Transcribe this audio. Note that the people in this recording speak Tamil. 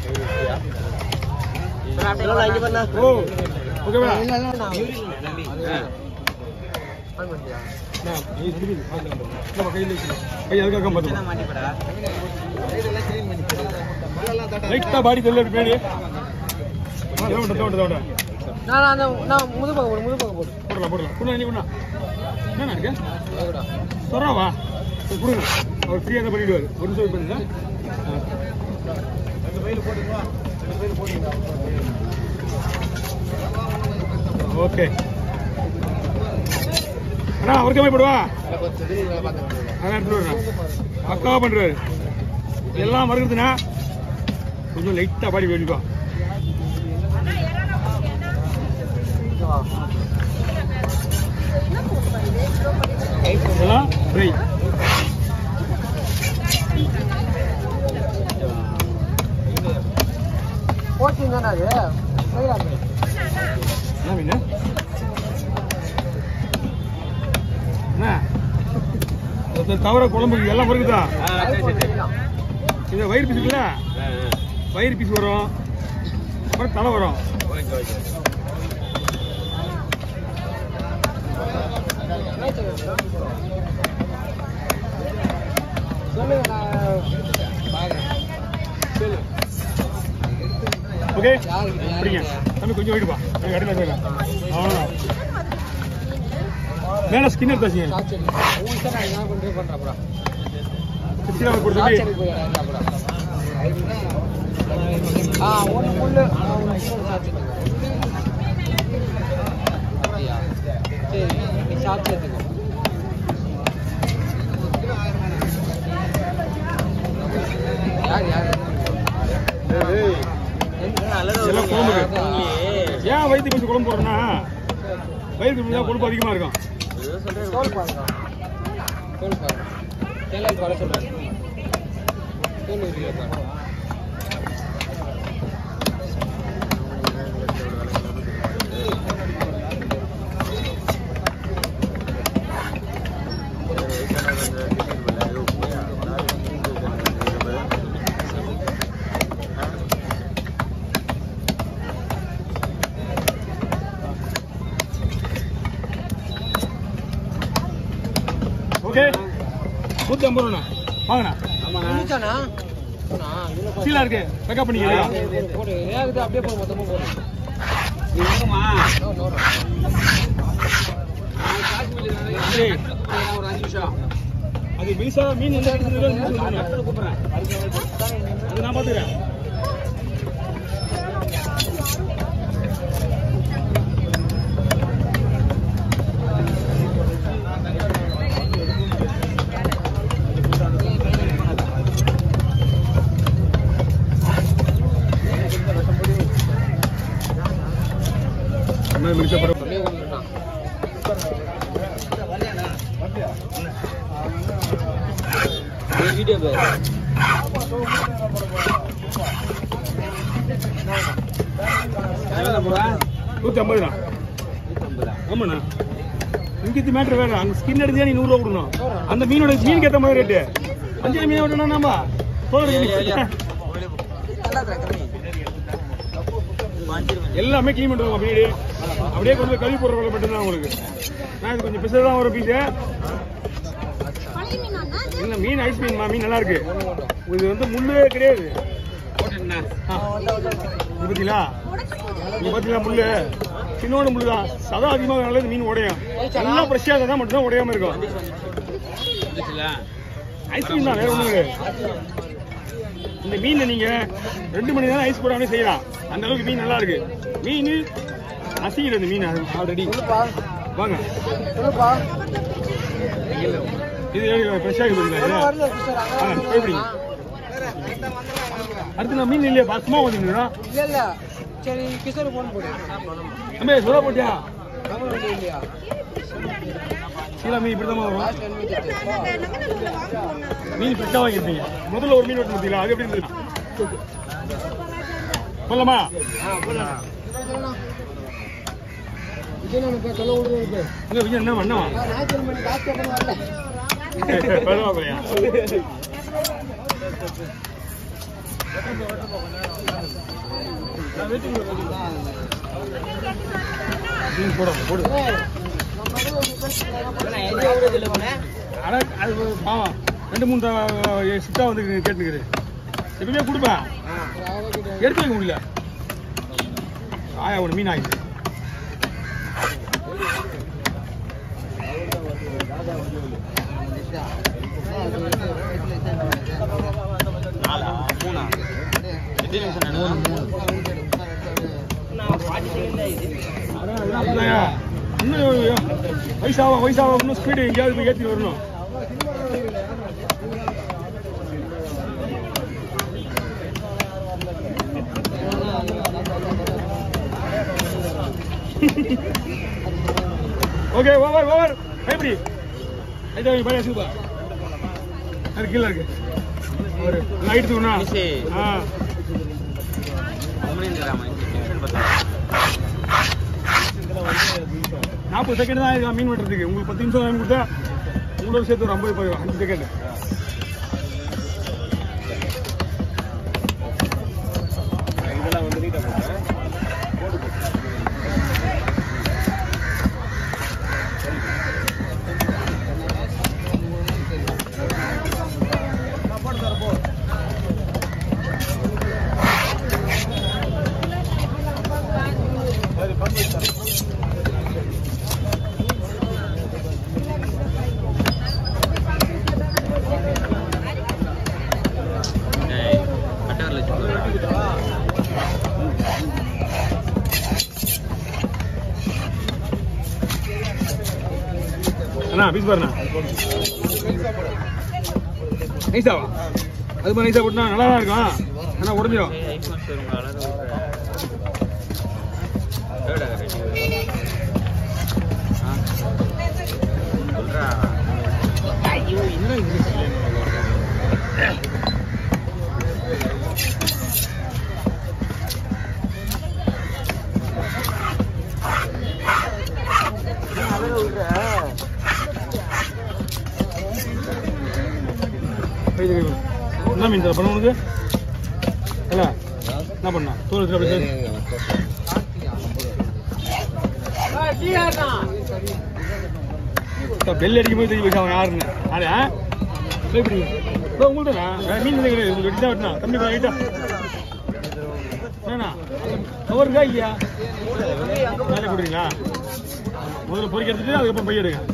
ஓ ஓகேவா இல்ல இல்ல நான் நம்ம கையில் வைக்கணும் கை அதுக்காக பார்த்துக்கலாம் லைட்டாக பாடி தெரியல பின்னாடி ஆ தோட்ட தோட்ட தோட்ட நான் அந்த நான் முது பக்கம் போடு முது பக்கம் போடு போடலாம் போடலாம் குண்ணா நீ குண்ணா என்ன இருக்கு சொல்கிறா சரி கொடுங்க அவர் ஃப்ரீயாக தான் பண்ணிடுவார் ஒரு நிமிஷம் பண்ணுங்க ஓகே அண்ணா அவருக்கே போய் போடுவா அதான் எடுத்துட்டு வரேன் பக்காவா பண்ணுறாரு எல்லாம் மறுக்குதுண்ணா கொஞ்சம் லைட்டாக பாடி வேண்டிப்பா இதெல்லாம் ஃப்ரை போச்சு தானே அது செய்யலாம் என்ன மீன் என்ன இந்த தவிர குழம்புக்கு எல்லாம் வருகுதா இது வயிறு பீஸ் இருக்குல்ல வயிறு பீஸ் வரும் அப்புறம் தலை வரும் சொல்லுங்க நான் பார்க்குறேன் ஓகே யாருக்கு யாருக்கு? பிடிங்க தம்பி கொஞ்சம் வெயிட்டுப்பா எனக்கு அடியில் போயிடலாம் அவ்வளோதான் மேலே ஸ்கின் எடுத்தாச்சுங்க சாட்சி உங்களுக்கு நான் என்ன பண்ணுறேன் பண்ணுறேன் சித்திராவை கொடுத்து சாட்சி போய் இறங்கா கூட ஆ ஒன்று முள்ளு ஆ ஒன்று சாட்சி அப்படியா சரி நீ சாட்சி எடுத்துக்கோ யார் யார் எல்லாம் குழம்புக்கு ஏன் வயிற்று பீஸ் குழம்பு போடுறேன்னா வயிற்று பீஸ் கொழுப்பு அதிகமாக இருக்கும் தோல் பாருங்க தோல் பாருங்க தேங்காய் வர சொல்கிறேன் தோல் உரிக்க பாருங்க ஓகே நூற்றி ஐம்பது ரூபாண்ணா வாங்கண்ணா முடிச்சானா சீலா இருக்கு பேக்கப் பண்ணிக்கிறீங்களா போடு ஏகுது அப்படியே போடு மொத்தமா போடு நோ, நோ, நோ. சரி. அது மீசா மீன் எந்த இடத்துல கூப்பிடுறேன் அது நான் பார்த்துக்கிறேன் மிச்ச படம் அப்படியே ஓடிடுறான். வீடியோ பேர் நூற்றி ஐம்பது தான் ஆமாண்ணா இங்கிட்டு மேட்ரு வேற அங்கே ஸ்கின் எடுத்தா நீ நூறுரூவா கொடுக்கணும் அந்த மீனோட மீனுக்கு ஏற்ற மாதிரி ரேட்டு அஞ்சு மீன் விட்டணும் நம்ம எல்லாமே க்ளீன் பண்ணுவாங்க பின்னாடி அப்படியே கொண்டு போய் கழுவி போடுற வேலை மட்டும்தான் உங்களுக்கு நான் இது கொஞ்சம் பிசை தான் ஒரு பீஸு இல்லை மீன் ஐஸ் மீன்மா மீன் நல்லா இருக்கு இது வந்து முள்ளே கிடையாது ஆ. இது பார்த்தீங்களா இது பார்த்தீங்களா முள்ளு சின்னோட முள்ளு தான் சதா அதிகமாக நல்லது மீன் உடையும் நல்லா ஃப்ரெஷ்ஷாக தான் மட்டும்தான் உடையாம இருக்கும் ஐஸ்கிரீம் தான் வேற ஒன்றும் கிடையாது இந்த மீனை நீங்க ரெண்டு மணி நேரம் ஐஸ் போடாமலே செய்யலாம் அந்த அளவுக்கு மீன் நல்லா இருக்கு மீன் அசிங்கிடும் இந்த மீன் ஆல்ரெடி சொல்லுப்பா வாங்க சொல்லுப்பா இது ஃப்ரெஷ்ஷாக இருக்கு ஒன்றும் பாத்தீங்களா வரல சிஸ்டர் ஆ, அங்கே போய்பிடிங்க. அடுத்து நான் மீன் இல்லையா பசுமா வந்துருந்தா இல்ல இல்ல சரி கிஷோர் போன் போடு அம்மே சொல்ல போட்டியா நம்பர் வந்து இல்லையா சீலா மீன் இப்படி தான் வரும் லாஸ்ட் எண்பத்தி எட்டு மீன் ஃப்ரெஷ்ஷாக வாங்கியிருப்பீங்க முதல்ல ஒரு மீன் வெட்டு பார்த்தீங்களா அது எப்படி இருந்தது சொல்லலாமா ஆ போடலாம் விஜய் நான் இப்போ சொல்ல விடுறது இருக்கு இல்லை விஜய் என்ன பண்ணவா நான் ஞாயிற்றுக்கிழமை மணி காசு கேட்கணும் வரல பரவாயில்லையா மீன் போடு போடு அட அது ஒரு பாவம் ரெண்டு மூணு த- சிட்டா வந்து கேட்டுக்குது எப்பவுமே கொடுப்பேன் எடுத்து வைக்க முடியல ஆயா ஒன்று மீன் ஆயிடுச்சு நாலா மூணா எத்தனை நிமிஷம் அதான் அதெல்லாம் அப்படிதான்யா. இன்னும் வயசாக வயசாக இன்னும் ஸ்பீடு எங்கேயாவது போய் ஏற்றி வரணும் ஓகே ஓவர் ஓவர் எப்படி ஐட்டா பழைய சூப்பா அது கீழே இருக்கு ஒரு லைட் தூணா மிஸ்ஸே. ஆ நாற்பது செகண்ட் தான் இருக்கா மீன் வெட்டுறதுக்கு உங்களுக்கு பத்து நிமிஷம் டைம் கொடுத்தா உங்களோட சேர்த்து ஒரு ஐம்பது போயிடும் அஞ்சு செகண்ட் இதெல்லாம் வந்து நீட்டா போட்டேன் அண்ணா பீஸ் பாருண்ணா நைஸாவா அது மாதிரி நைஸா போட்டுனா நல்லா தான் இருக்கும் ஆனால் உடஞ்சிடும் ஐயோ என்ன இங்கிலீஷ் கை கை என்ன மீன் தர பண்ண உனக்கு இல்ல என்ன பண்ணா தோல் எடுத்து அப்படியே சேர்த்து. இப்ப பெல் அடிக்கும் போது தெரியும் அவன் யாருன்னு ஆளா எப்படி உங்கள்கிட்ட மீன் இல்லை கிடையாது உங்களுக்கு வெட்டி தான் வெட்டினா தம்பி ரைட்டா என்னண்ணா கவருக்கா இல்லையா மேலே கொடுறீங்களா முதல்ல பொறிக்க எடுத்துட்டு அதுக்கப்புறம் பைய எடுங்க